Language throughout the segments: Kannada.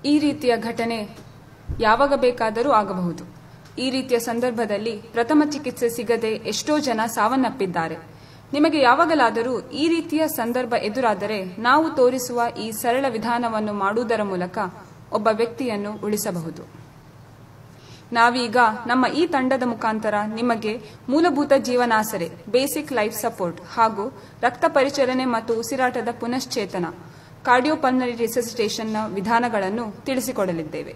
ಈ ರೀತಿಯ ಘಟನೆ ಯಾವಾಗ ಬೇಕಾದರೂ ಆಗಬಹುದು ಈ ರೀತಿಯ ಸಂದರ್ಭದಲ್ಲಿ ಪ್ರಥಮ ಚಿಕಿತ್ಸೆ ಸಿಗದೆ ಎಷ್ಟೋ ಜನ ಸಾವನ್ನಪ್ಪಿದ್ದಾರೆ ನಿಮಗೆ ಯಾವಾಗಲಾದರೂ ಈ ರೀತಿಯ ಸಂದರ್ಭ ಎದುರಾದರೆ ನಾವು ತೋರಿಸುವ ಈ ಸರಳ ವಿಧಾನವನ್ನು ಮಾಡುವುದರ ಮೂಲಕ ಒಬ್ಬ ವ್ಯಕ್ತಿಯನ್ನು ಉಳಿಸಬಹುದು ನಾವೀಗ ನಮ್ಮ ಈ ತಂಡದ ಮುಖಾಂತರ ನಿಮಗೆ ಮೂಲಭೂತ ಜೀವನಾಸರೆ ಬೇಸಿಕ್ ಲೈಫ್ ಸಪೋರ್ಟ್ ಹಾಗೂ ರಕ್ತ ಪರಿಚಲನೆ ಮತ್ತು ಉಸಿರಾಟದ ಪುನಶ್ಚೇತನ ಕಾರ್ಡಿಯೋಪಲ್ನರಿ ರಿಸಸಿಟೇಷನ್ನ ವಿಧಾನಗಳನ್ನು ತಿಳಿಸಿಕೊಡಲಿದ್ದೇವೆ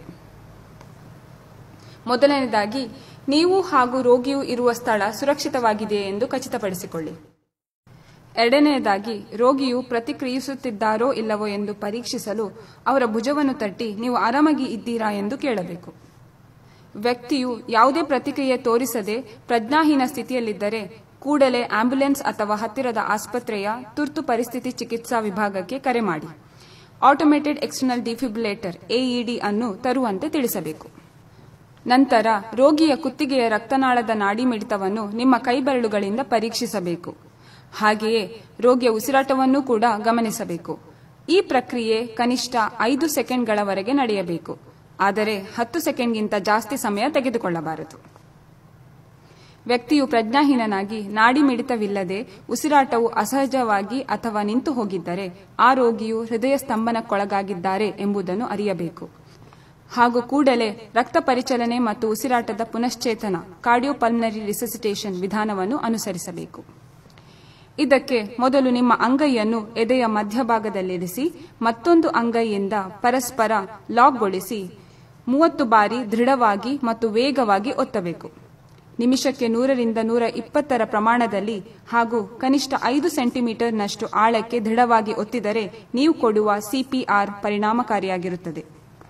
ಮೊದಲನೇದಾಗಿ ನೀವು ಹಾಗೂ ರೋಗಿಯು ಇರುವ ಸ್ಥಳ ಸುರಕ್ಷಿತವಾಗಿದೆಯೇ ಎಂದು ಖಚಿತಪಡಿಸಿಕೊಳ್ಳಿ ಎರಡನೆಯದಾಗಿ ರೋಗಿಯು ಪ್ರತಿಕ್ರಿಯಿಸುತ್ತಿದ್ದಾರೋ ಇಲ್ಲವೋ ಎಂದು ಪರೀಕ್ಷಿಸಲು ಅವರ ಭುಜವನ್ನು ತಟ್ಟಿ ನೀವು ಆರಾಮಾಗಿ ಇದ್ದೀರಾ ಎಂದು ಕೇಳಬೇಕು ವ್ಯಕ್ತಿಯು ಯಾವುದೇ ಪ್ರತಿಕ್ರಿಯೆ ತೋರಿಸದೆ ಪ್ರಜ್ಞಾಹೀನ ಸ್ಥಿತಿಯಲ್ಲಿದ್ದರೆ ಕೂಡಲೇ ಆಂಬ್ಯುಲೆನ್ಸ್ ಅಥವಾ ಹತ್ತಿರದ ಆಸ್ಪತ್ರೆಯ ತುರ್ತು ಪರಿಸ್ಥಿತಿ ಚಿಕಿತ್ಸಾ ವಿಭಾಗಕ್ಕೆ ಕರೆ ಮಾಡಿ ಆಟೋಮೇಟೆಡ್ ಎಕ್ಸ್ಟರ್ನಲ್ ಡಿಫಿಬ್ಯುಲೇಟರ್ ಎಇಡಿ ಅನ್ನು ತರುವಂತೆ ತಿಳಿಸಬೇಕು ನಂತರ ರೋಗಿಯ ಕುತ್ತಿಗೆಯ ರಕ್ತನಾಳದ ನಾಡಿ ಮಿಡಿತವನ್ನು ನಿಮ್ಮ ಕೈಬೆರಳುಗಳಿಂದ ಪರೀಕ್ಷಿಸಬೇಕು ಹಾಗೆಯೇ ರೋಗಿಯ ಉಸಿರಾಟವನ್ನು ಕೂಡ ಗಮನಿಸಬೇಕು ಈ ಪ್ರಕ್ರಿಯೆ ಕನಿಷ್ಠ ಐದು ಸೆಕೆಂಡ್ಗಳವರೆಗೆ ನಡೆಯಬೇಕು ಆದರೆ ಹತ್ತು ಸೆಕೆಂಡ್ಗಿಂತ ಜಾಸ್ತಿ ಸಮಯ ತೆಗೆದುಕೊಳ್ಳಬಾರದು ವ್ಯಕ್ತಿಯು ಪ್ರಜ್ಞಾಹೀನನಾಗಿ ನಾಡಿ ಮಿಡಿತವಿಲ್ಲದೆ ಉಸಿರಾಟವು ಅಸಹಜವಾಗಿ ಅಥವಾ ನಿಂತು ಹೋಗಿದ್ದರೆ ಆ ರೋಗಿಯು ಹೃದಯ ಸ್ತಂಭನಕ್ಕೊಳಗಾಗಿದ್ದಾರೆ ಎಂಬುದನ್ನು ಅರಿಯಬೇಕು ಹಾಗೂ ಕೂಡಲೇ ರಕ್ತ ಪರಿಚಲನೆ ಮತ್ತು ಉಸಿರಾಟದ ಪುನಶ್ಚೇತನ ಕಾರ್ಡಿಯೋಪಲ್ನರಿ ರಿಸಸಿಟೇಷನ್ ವಿಧಾನವನ್ನು ಅನುಸರಿಸಬೇಕು ಇದಕ್ಕೆ ಮೊದಲು ನಿಮ್ಮ ಅಂಗೈಯನ್ನು ಎದೆಯ ಮಧ್ಯಭಾಗದಲ್ಲಿರಿಸಿ ಮತ್ತೊಂದು ಅಂಗೈಯಿಂದ ಪರಸ್ಪರ ಲಾಕ್ಗೊಳಿಸಿ ಮೂವತ್ತು ಬಾರಿ ದೃಢವಾಗಿ ಮತ್ತು ವೇಗವಾಗಿ ಒತ್ತಬೇಕು ನಿಮಿಷಕ್ಕೆ ನೂರರಿಂದ ನೂರ ಇಪ್ಪತ್ತರ ಪ್ರಮಾಣದಲ್ಲಿ ಹಾಗೂ ಕನಿಷ್ಠ ಐದು ಸೆಂಟಿಮೀಟರ್ನಷ್ಟು ಆಳಕ್ಕೆ ದೃಢವಾಗಿ ಒತ್ತಿದರೆ ನೀವು ಕೊಡುವ ಸಿಪಿಆರ್ ಪರಿಣಾಮಕಾರಿಯಾಗಿರುತ್ತದೆ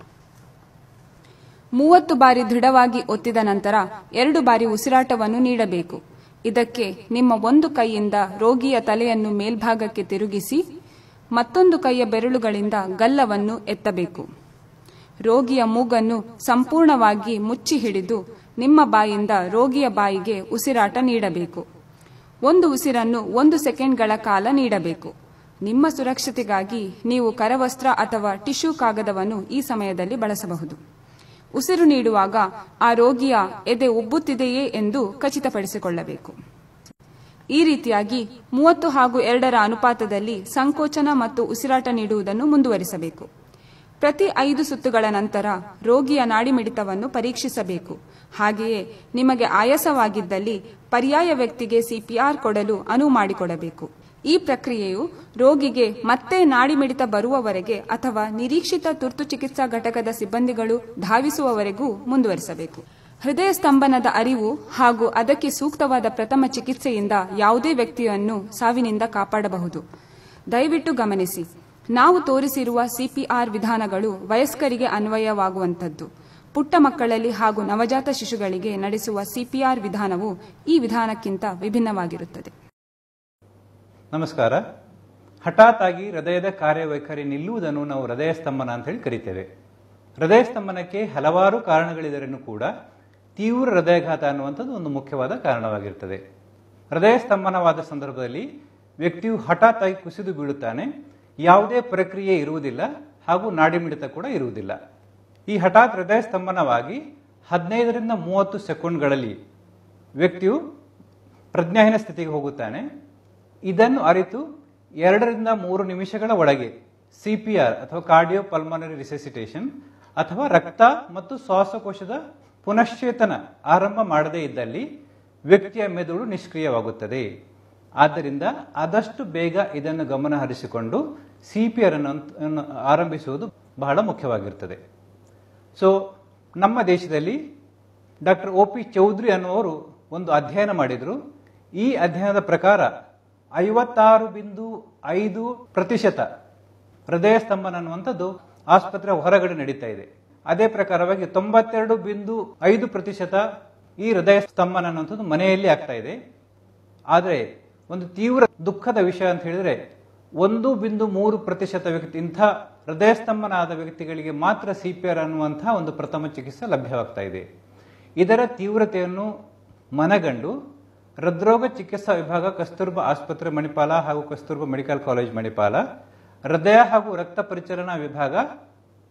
ಮೂವತ್ತು ಬಾರಿ ದೃಢವಾಗಿ ಒತ್ತಿದ ನಂತರ ಎರಡು ಬಾರಿ ಉಸಿರಾಟವನ್ನು ನೀಡಬೇಕು ಇದಕ್ಕೆ ನಿಮ್ಮ ಒಂದು ಕೈಯಿಂದ ರೋಗಿಯ ತಲೆಯನ್ನು ಮೇಲ್ಭಾಗಕ್ಕೆ ತಿರುಗಿಸಿ ಮತ್ತೊಂದು ಕೈಯ ಬೆರಳುಗಳಿಂದ ಗಲ್ಲವನ್ನು ಎತ್ತಬೇಕು ರೋಗಿಯ ಮೂಗನ್ನು ಸಂಪೂರ್ಣವಾಗಿ ಮುಚ್ಚಿ ಹಿಡಿದು ನಿಮ್ಮ ಬಾಯಿಂದ ರೋಗಿಯ ಬಾಯಿಗೆ ಉಸಿರಾಟ ನೀಡಬೇಕು ಒಂದು ಉಸಿರನ್ನು ಒಂದು ಸೆಕೆಂಡ್ಗಳ ಕಾಲ ನೀಡಬೇಕು ನಿಮ್ಮ ಸುರಕ್ಷತೆಗಾಗಿ ನೀವು ಕರವಸ್ತ್ರ ಅಥವಾ ಟಿಶ್ಯೂ ಕಾಗದವನ್ನು ಈ ಸಮಯದಲ್ಲಿ ಬಳಸಬಹುದು ಉಸಿರು ನೀಡುವಾಗ ಆ ರೋಗಿಯ ಎದೆ ಉಬ್ಬುತ್ತಿದೆಯೇ ಎಂದು ಖಚಿತಪಡಿಸಿಕೊಳ್ಳಬೇಕು ಈ ರೀತಿಯಾಗಿ ಮೂವತ್ತು ಹಾಗೂ ಎರಡರ ಅನುಪಾತದಲ್ಲಿ ಸಂಕೋಚನ ಮತ್ತು ಉಸಿರಾಟ ನೀಡುವುದನ್ನು ಮುಂದುವರಿಸಬೇಕು ಪ್ರತಿ ಐದು ಸುತ್ತುಗಳ ನಂತರ ರೋಗಿಯ ನಾಡಿಮಿಡಿತವನ್ನು ಪರೀಕ್ಷಿಸಬೇಕು ಹಾಗೆಯೇ ನಿಮಗೆ ಆಯಾಸವಾಗಿದ್ದಲ್ಲಿ ಪರ್ಯಾಯ ವ್ಯಕ್ತಿಗೆ ಸಿಪಿಆರ್ ಕೊಡಲು ಅನುವು ಮಾಡಿಕೊಡಬೇಕು ಈ ಪ್ರಕ್ರಿಯೆಯು ರೋಗಿಗೆ ಮತ್ತೆ ನಾಡಿಮಿಡಿತ ಬರುವವರೆಗೆ ಅಥವಾ ನಿರೀಕ್ಷಿತ ತುರ್ತು ಚಿಕಿತ್ಸಾ ಘಟಕದ ಸಿಬ್ಬಂದಿಗಳು ಧಾವಿಸುವವರೆಗೂ ಮುಂದುವರಿಸಬೇಕು ಹೃದಯ ಸ್ತಂಭನದ ಅರಿವು ಹಾಗೂ ಅದಕ್ಕೆ ಸೂಕ್ತವಾದ ಪ್ರಥಮ ಚಿಕಿತ್ಸೆಯಿಂದ ಯಾವುದೇ ವ್ಯಕ್ತಿಯನ್ನು ಸಾವಿನಿಂದ ಕಾಪಾಡಬಹುದು ದಯವಿಟ್ಟು ಗಮನಿಸಿ ನಾವು ತೋರಿಸಿರುವ ಸಿಪಿಆರ್ ವಿಧಾನಗಳು ವಯಸ್ಕರಿಗೆ ಅನ್ವಯವಾಗುವಂಥದ್ದು ಪುಟ್ಟ ಮಕ್ಕಳಲ್ಲಿ ಹಾಗೂ ನವಜಾತ ಶಿಶುಗಳಿಗೆ ನಡೆಸುವ ಸಿಪಿಆರ್ ವಿಧಾನವು ಈ ವಿಧಾನಕ್ಕಿಂತ ವಿಭಿನ್ನವಾಗಿರುತ್ತದೆ ನಮಸ್ಕಾರ ಹಠಾತ್ ಆಗಿ ಹೃದಯದ ಕಾರ್ಯವೈಖರಿ ನಿಲ್ಲುವುದನ್ನು ನಾವು ಹೃದಯ ಸ್ತಂಭನ ಅಂತ ಹೇಳಿ ಕರಿತೇವೆ ಹೃದಯ ಸ್ತಂಭನಕ್ಕೆ ಹಲವಾರು ಕಾರಣಗಳಿದರನ್ನು ಕೂಡ ತೀವ್ರ ಹೃದಯಘಾತ ಅನ್ನುವಂಥದ್ದು ಒಂದು ಮುಖ್ಯವಾದ ಕಾರಣವಾಗಿರ್ತದೆ ಹೃದಯ ಸ್ತಂಭನವಾದ ಸಂದರ್ಭದಲ್ಲಿ ವ್ಯಕ್ತಿಯು ಹಠಾತ್ ಆಗಿ ಕುಸಿದು ಬೀಳುತ್ತಾನೆ ಯಾವುದೇ ಪ್ರಕ್ರಿಯೆ ಇರುವುದಿಲ್ಲ ಹಾಗೂ ನಾಡಿಮಿಡಿತ ಕೂಡ ಇರುವುದಿಲ್ಲ ಈ ಹಠಾತ್ ಹೃದಯ ಸ್ತಂಭನವಾಗಿ ಹದಿನೈದರಿಂದ ಮೂವತ್ತು ಸೆಕೆಂಡ್ಗಳಲ್ಲಿ ವ್ಯಕ್ತಿಯು ಪ್ರಜ್ಞಾಹೀನ ಸ್ಥಿತಿಗೆ ಹೋಗುತ್ತಾನೆ ಇದನ್ನು ಅರಿತು ಎರಡರಿಂದ ಮೂರು ನಿಮಿಷಗಳ ಒಳಗೆ ಸಿಪಿಆರ್ ಅಥವಾ ಕಾರ್ಡಿಯೋ ಪಲ್ಮನರಿ ರಿಸೆಸಿಟೇಷನ್ ಅಥವಾ ರಕ್ತ ಮತ್ತು ಶ್ವಾಸಕೋಶದ ಪುನಶ್ಚೇತನ ಆರಂಭ ಮಾಡದೇ ಇದ್ದಲ್ಲಿ ವ್ಯಕ್ತಿಯ ಮೆದುಳು ನಿಷ್ಕ್ರಿಯವಾಗುತ್ತದೆ ಆದ್ದರಿಂದ ಆದಷ್ಟು ಬೇಗ ಇದನ್ನು ಗಮನ ಹರಿಸಿಕೊಂಡು ಸಿಪಿಆರ್ ಅನ್ನು ಆರಂಭಿಸುವುದು ಬಹಳ ಮುಖ್ಯವಾಗಿರುತ್ತದೆ ಸೊ ನಮ್ಮ ದೇಶದಲ್ಲಿ ಡಾಕ್ಟರ್ ಒ ಪಿ ಚೌಧರಿ ಅನ್ನುವರು ಒಂದು ಅಧ್ಯಯನ ಮಾಡಿದರು ಈ ಅಧ್ಯಯನದ ಪ್ರಕಾರ ಐವತ್ತಾರು ಬಿಂದು ಐದು ಪ್ರತಿಶತ ಹೃದಯ ಸ್ತಂಭನ ಅನ್ನುವಂಥದ್ದು ಆಸ್ಪತ್ರೆ ಹೊರಗಡೆ ನಡೀತಾ ಇದೆ ಅದೇ ಪ್ರಕಾರವಾಗಿ ತೊಂಬತ್ತೆರಡು ಬಿಂದು ಐದು ಪ್ರತಿಶತ ಈ ಹೃದಯ ಸ್ತಂಭನ ಅನ್ನುವಂಥದ್ದು ಮನೆಯಲ್ಲಿ ಆಗ್ತಾ ಇದೆ ಆದರೆ ಒಂದು ತೀವ್ರ ದುಃಖದ ವಿಷಯ ಅಂತ ಹೇಳಿದ್ರೆ ಒಂದು ಬಿಂದು ಮೂರು ಪ್ರತಿಶತ ವ್ಯಕ್ತಿ ಇಂಥ ಹೃದಯ ಸ್ತಂಭನ ಆದ ವ್ಯಕ್ತಿಗಳಿಗೆ ಮಾತ್ರ ಸಿಪಿಆರ್ ಅನ್ನುವಂತಹ ಒಂದು ಪ್ರಥಮ ಚಿಕಿತ್ಸೆ ಲಭ್ಯವಾಗ್ತಾ ಇದೆ ಇದರ ತೀವ್ರತೆಯನ್ನು ಮನಗಂಡು ಹೃದ್ರೋಗ ಚಿಕಿತ್ಸಾ ವಿಭಾಗ ಕಸ್ತೂರ್ಬಾ ಆಸ್ಪತ್ರೆ ಮಣಿಪಾಲ ಹಾಗೂ ಕಸ್ತೂರ್ಬಾ ಮೆಡಿಕಲ್ ಕಾಲೇಜ್ ಮಣಿಪಾಲ ಹೃದಯ ಹಾಗೂ ರಕ್ತ ಪರಿಚಲನಾ ವಿಭಾಗ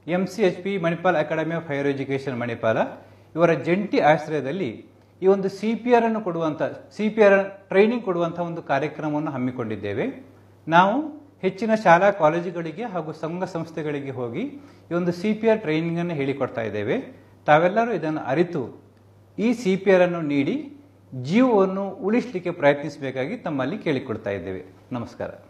M C H P Manipal academy of higher education Manipal ಇವರ ಜಂಟಿ ಆಶ್ರಯದಲ್ಲಿ ಈ ಒಂದು ಸಿ ಪಿ ಆರ್ ಅನ್ನು ಕೊಡುವಂಥ ಸಿ ಪಿ ಆರ್ ಟ್ರೈನಿಂಗ್ ಕೊಡುವಂಥ ಒಂದು ಕಾರ್ಯಕ್ರಮವನ್ನು ಹಮ್ಮಿಕೊಂಡಿದ್ದೇವೆ ನಾವು ಹೆಚ್ಚಿನ ಶಾಲಾ ಕಾಲೇಜುಗಳಿಗೆ ಹಾಗೂ ಸಂಘ ಸಂಸ್ಥೆಗಳಿಗೆ ಹೋಗಿ ಈ ಒಂದು ಸಿ ಪಿ ಆರ್ ಟ್ರೈನಿಂಗ್ ಅನ್ನು ಹೇಳಿಕೊಡ್ತಾ ಇದ್ದೇವೆ ತಾವೆಲ್ಲರೂ ಇದನ್ನು ಅರಿತು ಈ ಸಿ ಪಿ ಆರ್ ಅನ್ನು ನೀಡಿ ಜೀವವನ್ನು ಉಳಿಸಲಿಕ್ಕೆ ಪ್ರಯತ್ನಿಸಬೇಕಾಗಿ ತಮ್ಮಲ್ಲಿ ಕೇಳಿಕೊಡ್ತಾ ಇದ್ದೇವೆ ನಮಸ್ಕಾರ